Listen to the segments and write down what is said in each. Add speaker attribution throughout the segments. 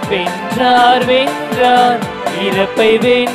Speaker 1: வென்றார் வென்றார் இறப்பை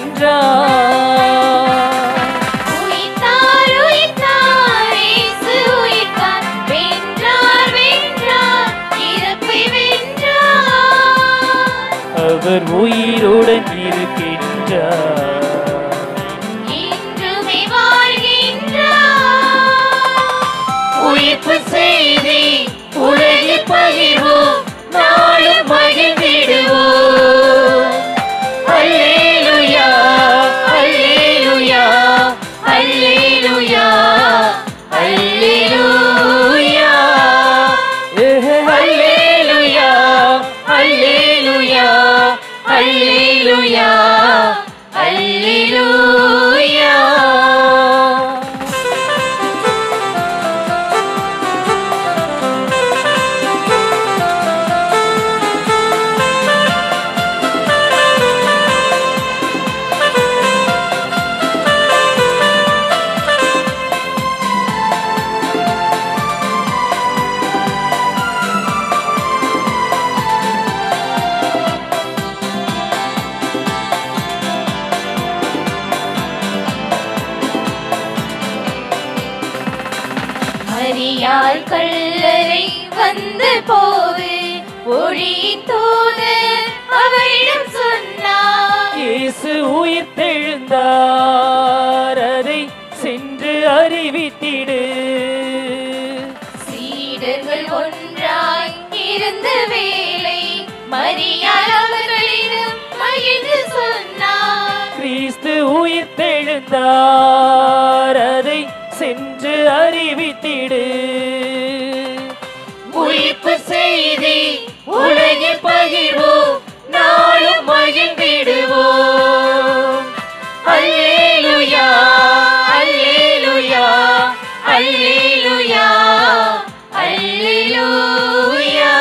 Speaker 1: வென்றார்
Speaker 2: உயிர்த்தார் உயிர்த்தார் இயேசு உயிர்த்தார் வென்றார் வென்றார் இறப்பை வென்றார்
Speaker 1: அவர் உயிருடன் இருக்கின்றார்
Speaker 2: இன்றுமே வாழ்கின்றார்
Speaker 1: உயிர்ப்பு செய்தி உலகில் பகிர்வோம் நாளும் மகிழ்ந்திடுவோம் அல்லேலூயா அல்லேலூயா அல்லேலூயா அல்லேலூயா அல்லேலூயா அல்லேலூயா அல்லேலூயா அல்லேலூயா
Speaker 2: மரியாள் கல்லறை வந்து போது ஒளியின் தூது அவரிடம் சொன்னார்
Speaker 1: இயேசு உயிர்த்தெழுந்தார் அதை சென்று அறிவித்திடு
Speaker 2: சீடர்கள் ஒன்றாய் இருந்த வேளை மரியாள் அவர்களிடம் மகிழ்ந்து சொன்னார்
Speaker 1: கிறிஸ்து உயிர்த்தெழுந்தார் அதை சென்று அறிவித்திடு உயிர்ப்பு செய்தி உலகில் பகிர்வோம் நாளும் மகிழ்ந்திடுவோம் அல்லேலூயா அல்லேலூயா அல்லேலூயா அல்லேலூயா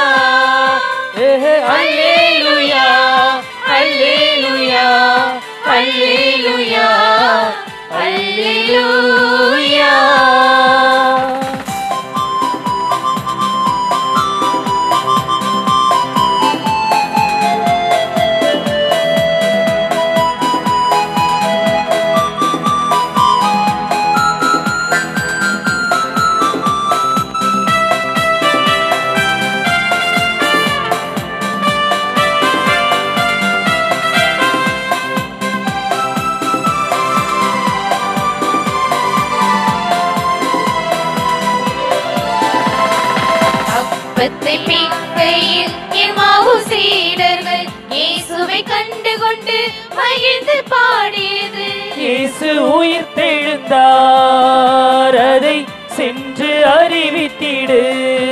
Speaker 1: அல்லேலூயா அல்லேலூயா அல்லேலூயா அல்லேலூயா
Speaker 2: அப்பத்தை பிக்கையில் எம்மாவு சீடர்கள் இயேசுவை கண்டு கொண்டு மகிழ்ந்து பாடியது
Speaker 1: இயேசு உயிர்த்தெழுந்தார் அதை சென்று அறிவித்திடு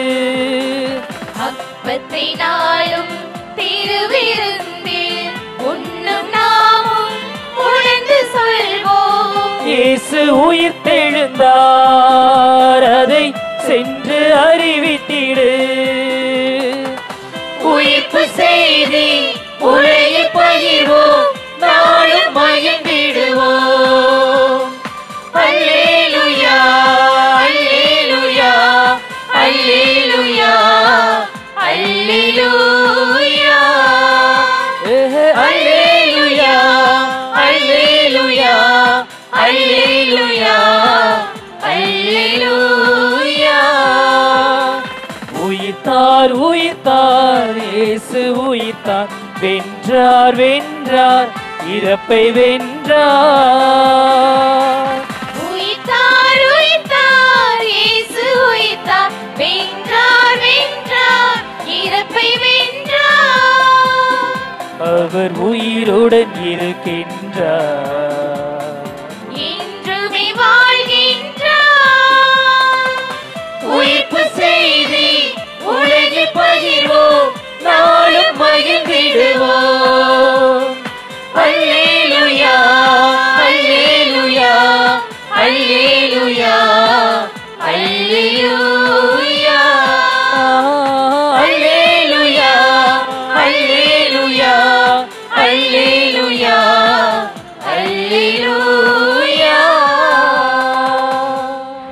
Speaker 2: அப்பத்தை நாளும் திருவிருந்தில் உண்ணும் நாமும் உணர்ந்து சொல்வோம்
Speaker 1: இயேசு உயிர்த்தெழுந்தார் அதை சென்று அறிவித்திடு உயிர்ப்பு செய்தி உலகில் பகிர்வோம் நாளும் மகிழ்ந்திடுவோம் அல்லேலூயா அல்லேலூயா அல்லேலூயா அல்லேலூயா அல்லேலூயா அல்லேலூயா அல்லேலூயா அல்லேலூயா உயிர்த்தார் உயிர்த்தார் இயேசு உயிர்த்தார் வென்றார் வென்றார் இறப்பை வென்றார்
Speaker 2: உயிர்த்தார் உயிர்த்தார் இயேசு உயிர்த்தார் வென்றார் வென்றார் இறப்பை வென்றார்
Speaker 1: அவர் உயிருடன் இருக்கின்றார்
Speaker 2: இன்றுமே வாழ்கின்றார்
Speaker 1: உயிர்ப்பு செய்தி உலகில் பகிர்வோம் நாளும் மகிழ்ந்திடுவோம் அல்லேலூயா அல்லேலூயா அல்லேலூயா அல்லேலூயா அல்லேலூயா அல்லேலூயா அல்லேலூயா அல்லேலூயா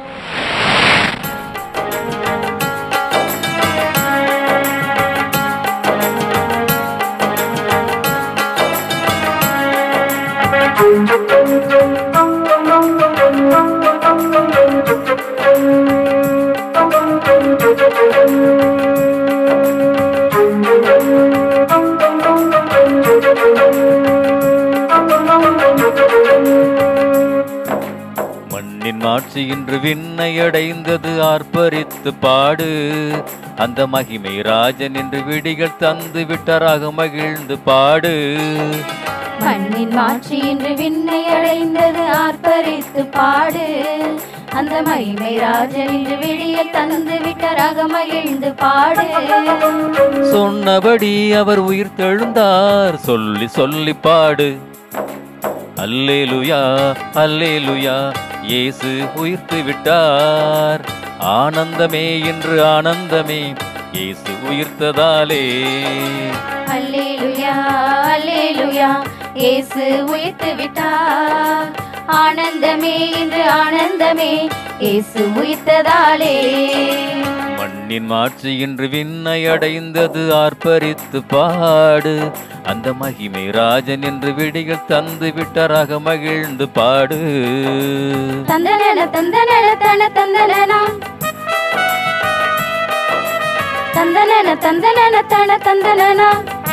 Speaker 3: மாட்சி இன்று விண்ணை அடைந்தது ஆர்ப்பரித்து பாடு அந்த மகிமை ராஜன் என்று விடிகள் தந்து விட்டராக மகிழ்ந்து பாடு
Speaker 2: மண்ணின் மாட்சி இன்று விண்ணை அடைந்தது ஆர்ப்பரித்து பாடு அந்த மகிமை ராஜன் இன்று விடிய தந்து விட்டராக மகிழ்ந்து பாடு
Speaker 3: சொன்னபடி அவர் உயிர் தெழுந்தார் சொல்லி சொல்லி பாடு அல்லேலுயா அல்லேலுயா இயேசு உயிர்த்து விட்டார் ஆனந்தமே என்று ஆனந்தமே இயேசு உயிர்த்ததாலே
Speaker 2: அல்லேலுயா அல்லேலுயா இயேசு உயிர்த்து விட்டார் ஆனந்தமே இன்று ஆனந்தமே இயேசு உயிர்த்ததாலே
Speaker 3: மண்ணின் மாட்சி இன்று விண்ணை அடைந்தது ஆர்ப்பரித்து பாடு அந்த மகிமை ராஜன் என்று விடிகள் தந்து விட்டராக மகிழ்ந்து பாடு
Speaker 2: தந்தனன தந்தனன தன தந்தனனா தந்தனன தந்தனன தன தந்தனனா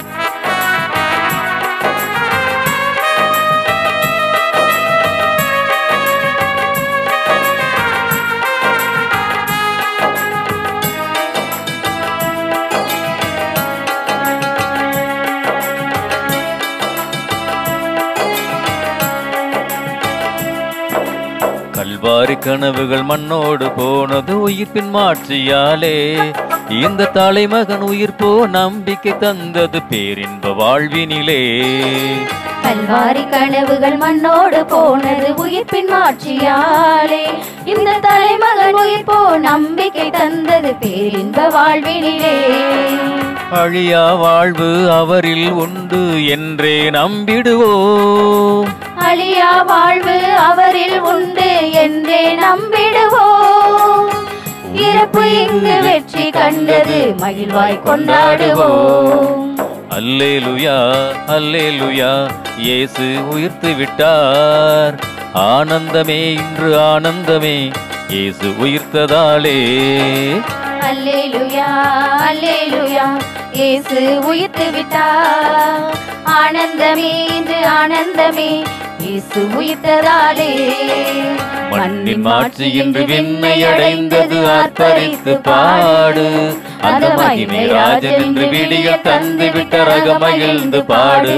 Speaker 3: கல்வாரி கனவுகள் மண்ணோடு போனது உயிர்ப்பின் மாட்சியாலே இந்த தலைமகன் உயிர் போ நம்பிக்கை தந்தது பேரின்ப வாழ்வினிலே
Speaker 2: கல்வாரி கனவுகள் மண்ணோடு போனது உயிர்ப்பின் மாட்சியாலே இந்த தலைமகன் உயிர் போ நம்பிக்கை தந்தது பேரின்ப வாழ்வினிலே
Speaker 3: அழியா வாழ்வு அவரில் உண்டு என்றே நம்பிடுவோம்
Speaker 2: அழியா வாழ்வு அவரில் உண்டு என்றே நம்பிடுவோம் இறப்பு இங்கு வெற்றி கண்டது மகிழ்வாய் கொண்டாடுவோம்
Speaker 3: அல்லேலுயா அல்லேலுயா இயேசு உயிர்த்து விட்டார் ஆனந்தமே இன்று ஆனந்தமே இயேசு உயிர்த்ததாலே
Speaker 2: அல்லேலுயா அல்லேலுயா இயேசு உயிர்த்து விட்டார் ஆனந்தமே இன்று ஆனந்தமே இயேசு உயிர்த்ததாலே
Speaker 3: மண்ணின் மாட்சி இன்று விண்ணை அடைந்தது ஆர்ப்பரித்து பாடு அந்த மகிமை ராஜன் என்று விடிய தந்து விட்ட ரக மகிழ்ந்து பாடு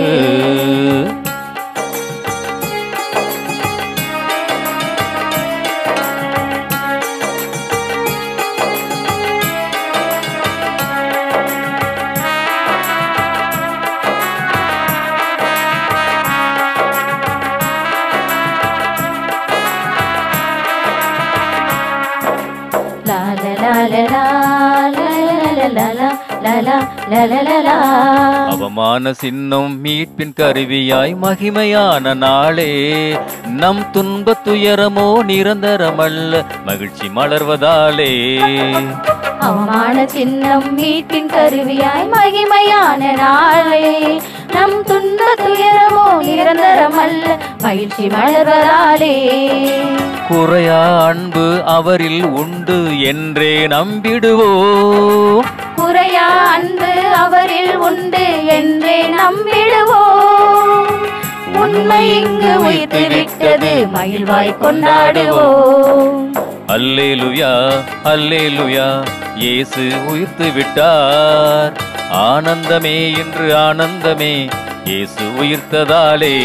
Speaker 2: லா லா லா லா லா லா லா லா லா லா லா லா லா லா லா.
Speaker 3: அவமான சின்னம் மீட்பின் கருவியாய் மகிமையான நாளே நம் துன்பத் துயரமோ நிரந்தரமல்ல மகிழ்ச்சி மலர்வதாலே
Speaker 2: அவமான சின்னம் மீட்பின் கருவியாய் மகிமையான நாளே நம் துன்ப துயரமோ நிரந்தரமல்ல மகிழ்ச்சி மலர்வதாலே
Speaker 3: குறையா அன்பு அவரில் உண்டு என்றே நம்பிடுவோம்
Speaker 2: குறையா அன்பு அவரில் உண்டு என்றே நம்பிடுவோம் உண்மை இங்கு உயிர்த்து விட்டது மகிழ்வாய் கொண்டாடுவோம்
Speaker 3: அல்லேலுயா அல்லேலுயா இயேசு உயிர்த்து விட்டார் ஆனந்தமே இன்று ஆனந்தமே இயேசு உயிர்த்ததாலே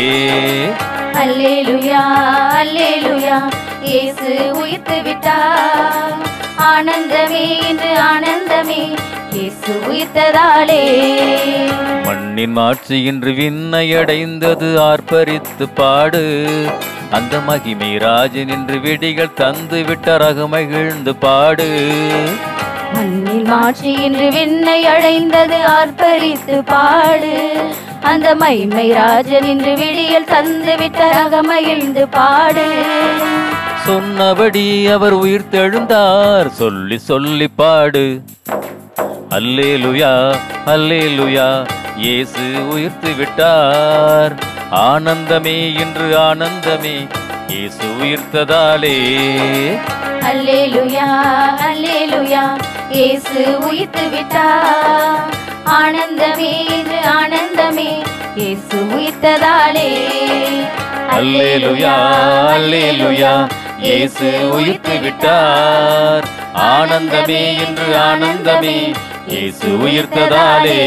Speaker 2: அல்லேலுயா அல்லேலுயா இயேசு உயிர்த்து விட்டார் ஆனந்தமே இன்று ஆனந்தமே இயேசு உயிர்த்ததாலே
Speaker 3: மண்ணின் மாட்சி இன்று விண்ணை அடைந்தது ஆர்ப்பரித்து பாடு அந்த மகிமை ராஜன் என்று விடிகள் தந்து விட்ட ரக மகிழ்ந்து பாடு
Speaker 2: மண்ணில் மாற்றி இன்று விண்ணை அடைந்தது ஆர்ப்பரித்து பாடு அந்த மைமை ராஜன் இன்று விடியல் தந்து விட்ட மகிழ்ந்து பாடு
Speaker 3: சொன்னபடி அவர் உயிர் தெழுந்தார் சொல்லி சொல்லி பாடு அல்லேலுயா அல்லேலுயா இயேசு உயிர்த்து விட்டார் ஆனந்தமே இன்று ஆனந்தமே இயேசு உயிர்த்ததாலே
Speaker 2: அல்லேலுயா அல்லேலுயா இயேசு உயிர்த்து விட்டார் ஆனந்தமே இது ஆனந்தமே இயேசு உயிர்த்ததாலே
Speaker 3: அல்லேலுயா அல்லேலுயா இயேசு உயிர்த்து விட்டார் ஆனந்தமே என்று ஆனந்தமே இயேசு உயிர்த்ததாலே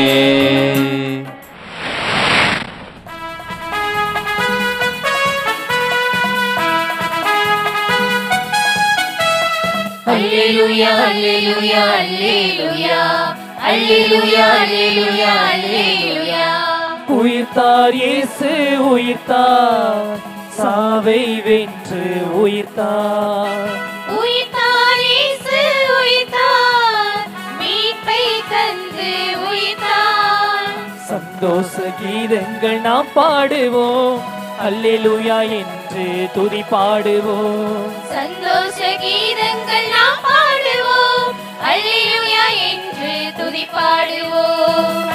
Speaker 1: அல்லேலூயா அல்லேலூயா அல்லேலூயா அல்லேலூயா அல்லேலூயா அல்லேலூயா
Speaker 4: உயிர்த்தார் இயேசு உயிர்த்தார் சாவை வென்று உயிர்த்தார்
Speaker 1: உயிர்த்தார் இயேசு உயிர்த்தார் மீட்பை தந்து உயிர்த்தார்
Speaker 4: சந்தோஷ கீதங்கள் நாம் பாடுவோம் அல்லேலூயா என்று துதி பாடுவோம்
Speaker 1: சந்தோஷ கீதங்கள் நாம் பாடுவோம் அல்லேலூயா என்று துதி பாடுவோம்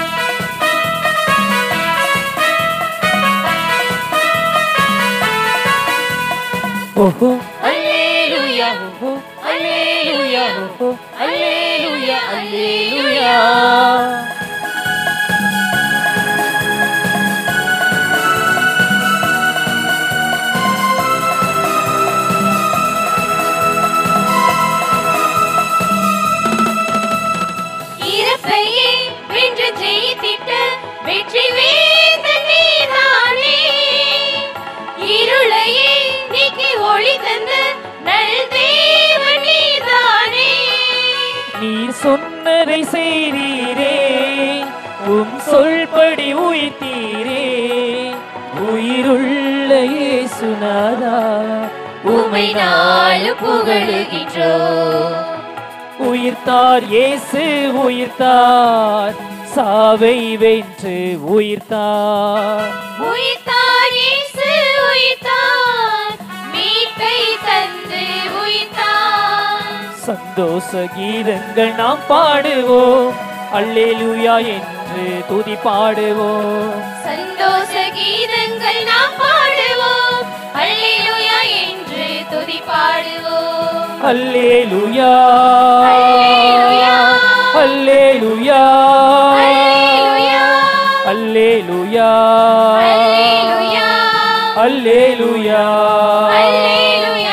Speaker 4: ஓஹோ
Speaker 1: அல்லேலூயா
Speaker 4: ஓஹோ
Speaker 1: அல்லேலூயா
Speaker 4: ஓஹோ
Speaker 1: அல்லேலூயா அல்லேலூயா இறப்பையே வென்று ஜெயித்திட்ட வெற்றி வேந்தன் நீதானே இருளையே நீக்கி ஒளி தந்த நல் தேவன் நீதானே
Speaker 4: நீர் சொன்னதை செய்தீரே உம் சொல்படி உயிர்த்தீரே உயிருள்ள இயேசுநாதா
Speaker 1: உமை நாளும் புகழுகின்றோம்
Speaker 4: உயிர்த்தார் இயேசு உயிர்த்தார் சாவை வென்று உயிர்த்தார்
Speaker 1: உயிர்த்தார் இயேசு உயிர்த்தார் மீட்பை தந்து உயிர்த்தார்
Speaker 4: சந்தோஷ கீதங்கள் நாம் பாடுவோம் அல்லேலூயா என்று துதி பாடுவோம்
Speaker 1: சந்தோஷ கீதங்கள் நாம் பாடுவோம் அல்லேலூயா என்று துதி பாடுவோம்
Speaker 4: அல்லேலூயா
Speaker 1: அல்லேலூயா.
Speaker 4: அல்லேலூயா
Speaker 1: அல்லேலூயா
Speaker 4: அல்லேலூயா
Speaker 1: அல்லேலூயா
Speaker 4: அல்லேலூயா
Speaker 1: அல்லேலூயா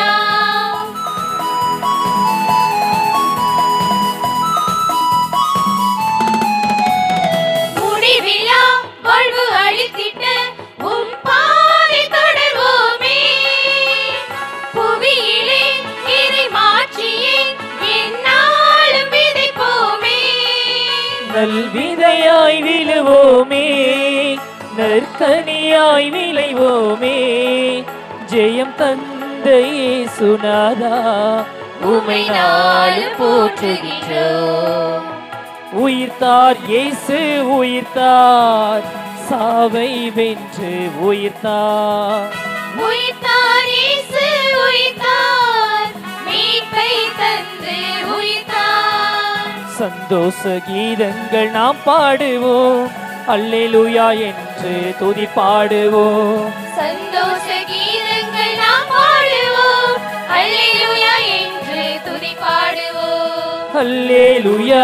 Speaker 1: முடிவில்லா வாழ்வு அழித்திட்ட உம் பாதை தொடர்வோமே புவியிலே இறை மாற்றியே என்னாலும் விதைப்போமே
Speaker 4: நல் விதையாய் விழுவோமே நற்கனியாய் விளைவோமே ஜெயம் தந்த இயேசுநாதா
Speaker 1: உமை நாள் போற்றுகின்றோம்
Speaker 4: உயிர்த்தார் இயேசு உயிர்த்தார் சாவை வென்று உயிர்த்தார்
Speaker 1: உயிர்த்தார் இயேசு உயிர்த்தார் மீட்பை தந்து உயிர்த்தார்
Speaker 4: சந்தோஷ கீதங்கள் நாம் பாடுவோம் அல்லேலூயா என்று துதி பாடுவோம்
Speaker 1: சந்தோஷ கீதங்கள் நாம் பாடுவோம் அல்லேலூயா என்று துதி பாடுவோம்
Speaker 4: அல்லேலூயா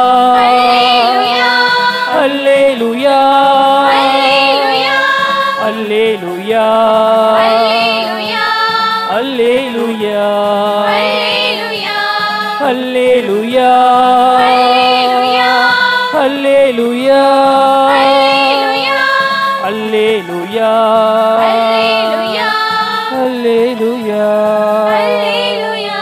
Speaker 1: அல்லேலூயா
Speaker 4: அல்லேலூயா
Speaker 1: அல்லேலூயா
Speaker 4: அல்லேலூயா
Speaker 1: அல்லேலூயா
Speaker 4: அல்லேலூயா
Speaker 1: அல்லேலூயா
Speaker 4: அல்லேலூயா
Speaker 1: அல்லேலூயா
Speaker 4: அல்லேலூயா
Speaker 1: அல்லேலூயா
Speaker 4: அல்லேலூயா
Speaker 1: அல்லேலூயா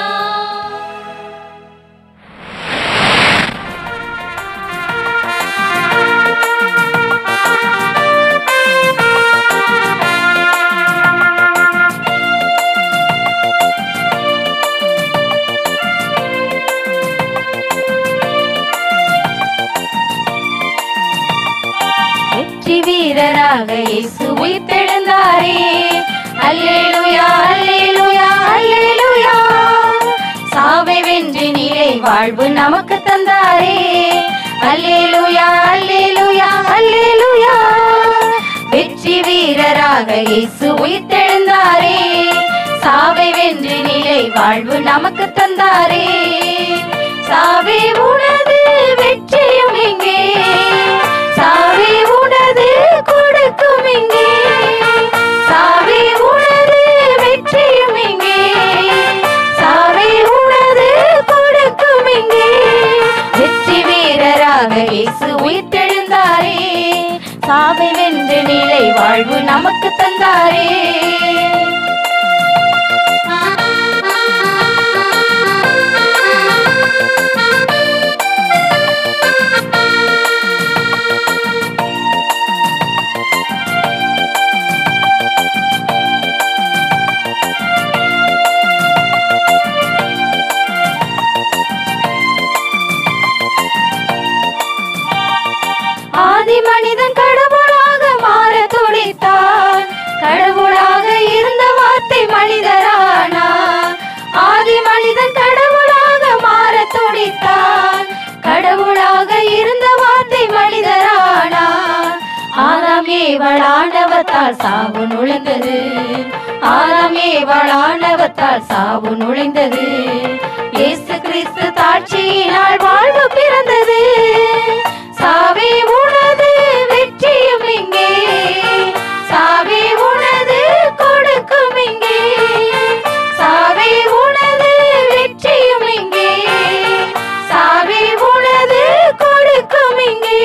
Speaker 1: வெற்றி வீரராக இயேசு உயிர்த்தெழுந்தாரே அல்லேலூயா அல்லேலூயா அல்லேலூயா சாவை வென்று நிலை வாழ்வு நமக்கு தந்தாரே அல்லேலூயா அல்லேலூயா அல்லேலூயா வெற்றி வீரராக இயேசு உயிர்த்தெழுந்தாரே சாவை வென்று நிலை வாழ்வு நமக்கு தந்தாரே சாவே உனது வெற்றியும் எங்கே சாவே உனது கொடுக்கும் எங்கே சாவே உனது வெற்றியும் எங்கே நிலை வாழ்வு நமக்கு தந்தாரே ஆதி மனிதன் கடவுளாக மாற துடித்தான் கடவுளாக இருந்த வார்த்தை மனிதரானார் ஆதி மனிதன் கடவுளாக மாற துடித்தான் கடவுளாக இருந்த வார்த்தை மனிதரானார் ஆதாம் ஏவளானவத்தால் சாவு நுழைந்தது ஆதாம் ஏவளானவத்தால் சாவு நுழைந்தது இயேசு கிறிஸ்து தாட்சியினால் வாழ்வு பிறந்தது சாவே உனது வெற்றியும் இங்கே சாவே உனது கொடுக்கும் இங்கே சாவே உனது வெற்றியும் இங்கே சாவே உனது கொடுக்கும் இங்கே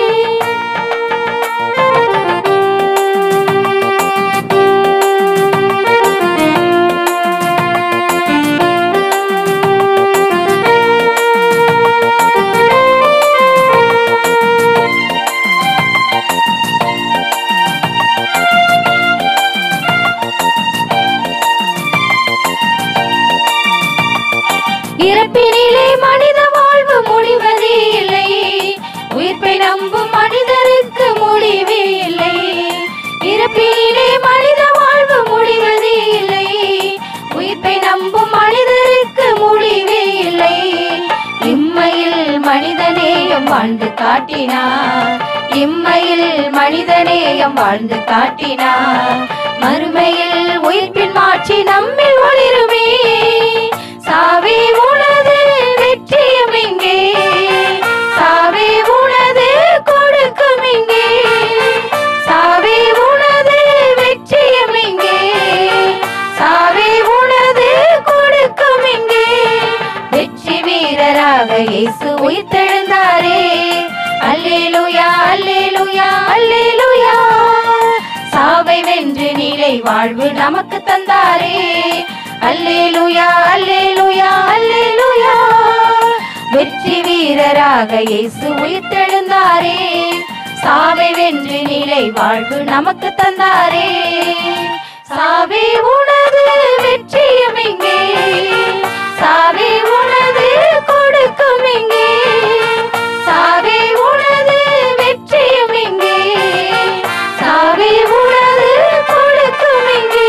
Speaker 1: இறப்பினிலே மனித வாழ்வு முடிவதே இல்லை உயிர்ப்பை நம்பும் மனிதருக்கு முடிவே இல்லை இறப்பினிலே மனித வாழ்வு முடிவதே இல்லை உயிர்ப்பை நம்பும் மனிதருக்கு முடிவே இல்லை இம்மையில் மனிதநேயம் வாழ்ந்து காட்டினார் இம்மையில் மனிதநேயம் வாழ்ந்து காட்டினார் மறுமையில் உயிர்ப்பின் மாற்றி நம்மில் ஒளிருமே சாவே உனது வெற்றியும் இங்கே சாவே உனது கொடுக்கும் இங்கே சாவே உனது வெற்றியும் இங்கே சாவே உனது கொடுக்கும் இங்கே வெற்றி வீரராக இயேசு உயிர்த்தெழுந்தாரே அல்லேலூயா அல்லேலூயா அல்லேலூயா சாவை வென்று நிலை வாழ்வு நமக்கு தந்தாரே அல்லேலூயா அல்லேலூயா அல்லேலூயா வெற்றி வீரராக இயேசு உயிர்த்தெழுந்தாரே சாவை வென்று நிலை வாழ்வு நமக்கு தந்தாரே சாவே உனது வெற்றியும் இங்கே சாவே உனது கொடுக்கும் இங்கே சாவே உனது வெற்றியும் இங்கே சாவே உனது கொடுக்கும் இங்கே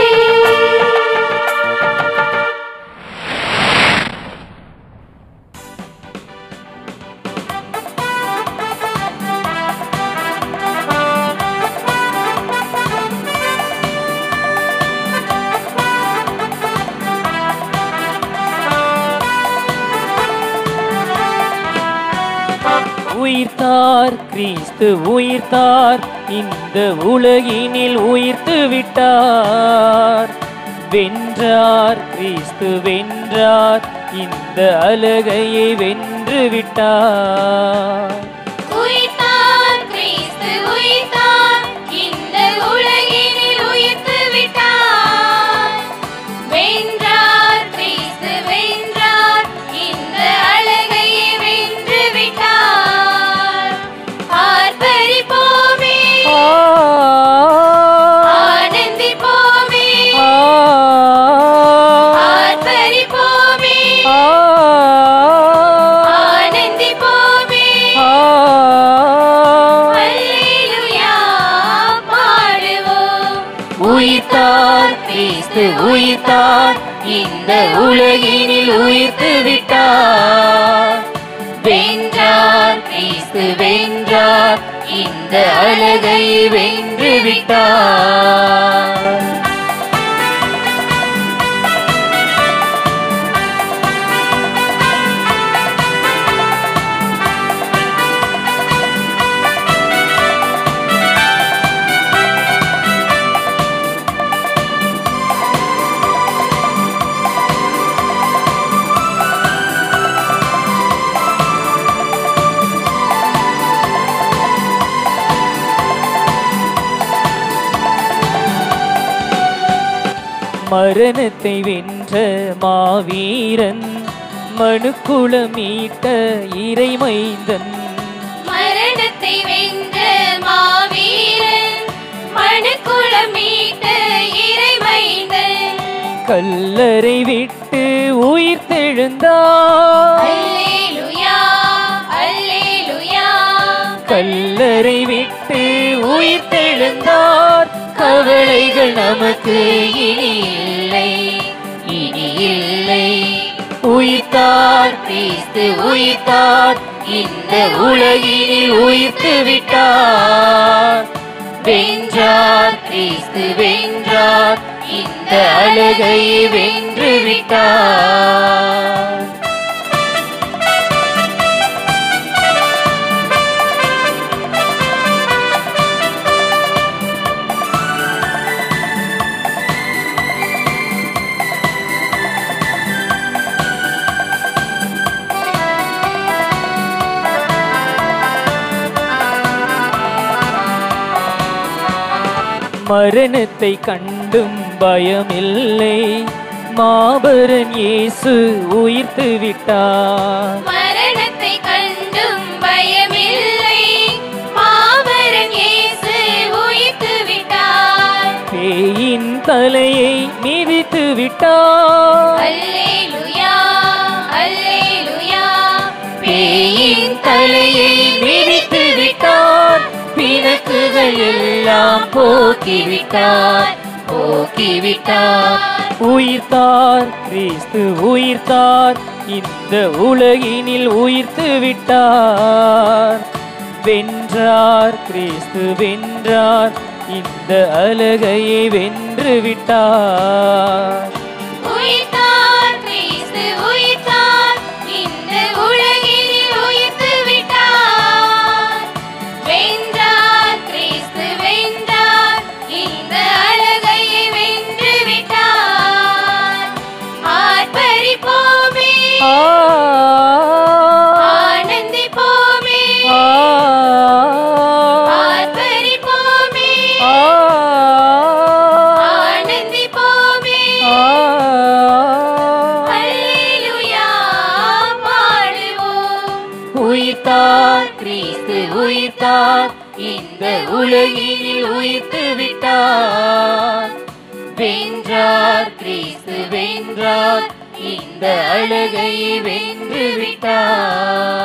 Speaker 4: உயிர்த்தார் கிறிஸ்து உயிர்த்தார் இந்த உலகினில் உயிர்த்து விட்டார் வென்றார் கிறிஸ்து வென்றார் இந்த அலகையை வென்று விட்டார்
Speaker 1: உயிர்த்தார் கிறிஸ்து உயிர்த்தார் இந்த உலகினில் உயிர்த்து விட்டார் வென்றார் கிறிஸ்து வென்றார் இந்த அழகையை வென்று விட்டார் ஆர்ப்பரிப்போமே ஆனந்திப்போமே ஆர்ப்பரிப்போமே ஆனந்திப்போமே அல்லேலூயா பாடுவோம்
Speaker 4: உயிர்த்தார் கிறிஸ்து உயிர்த்தார் இந்த உலகினில் உயிர்த்து விட்டார் வென்றார் கிறிஸ்து வென்றார் இந்த அழகை வென்று விட்டார்
Speaker 5: மரணத்தை வென்ற மாவீரன் மனுக்குல மீட்ட இறைமைந்தன்
Speaker 1: மரணத்தை வென்ற மாவீரன் மனுக்குளம் மீட்ட இறைமைந்தன்
Speaker 5: கல்லறை விட்டு உயிர் தெழுந்தார்
Speaker 1: அல்லேலூயா அல்லேலூயா
Speaker 5: கல்லறை விட்டு உயிர் தெழுந்தார் கவலைகள் நமக்கு இனி இல்லை இனி இல்லை உயிர்த்தார் கிறிஸ்து உயிர்த்தார் இந்த உலகினில் உயிர்த்து விட்டார் வென்றார் கிறிஸ்து வென்றார் இந்த அழகை வென்று விட்டார் மரணத்தை கண்டும் பயமில்லை மாபரன் இயேசு உயிர்த்து விட்டார்
Speaker 1: மரணத்தை கண்டும் பயமில்லை மாபரன் இயேசு உயிர்த்து விட்டார்
Speaker 5: பேயின் தலையை மிதித்து விட்டார்
Speaker 1: அல்லேலூயா அல்லேலூயா
Speaker 5: பேயின் தலையை மிதித்து விட்டார் பிணக்குகள் எல்லாம் போக்கிவிட்டார் போக்கிவிட்டார் உயிர்த்தார் கிறிஸ்து உயிர்த்தார் இந்த உலகினில் உயிர்த்து விட்டார் வென்றார் கிறிஸ்து வென்றார் இந்த அழகையை வென்று விட்டார்
Speaker 1: உயிர்த்தார் கிறிஸ்து உயிர்த்தார் இந்த உலகினில் உயிர்த்து விட்டார் வென்றார் கிறிஸ்து வென்றார் இந்த அழகையை வென்று விட்டார் ஆர்ப்பரிப்போமே
Speaker 5: ஆ
Speaker 1: ஆனந்திப்போமே
Speaker 5: ஆ
Speaker 1: ஆர்ப்பரிப்போமே
Speaker 5: ஆ
Speaker 1: ஆனந்திப்போமே அல்லேலூயா பாடுவோம்
Speaker 5: உயிர்த்தார் கிறிஸ்து உயிர்த்தார் இந்த உலகினில் உயிர்த்து விட்டார் வென்றார் கிறிஸ்து வென்றார் இந்த அழகை வென்று விட்டார்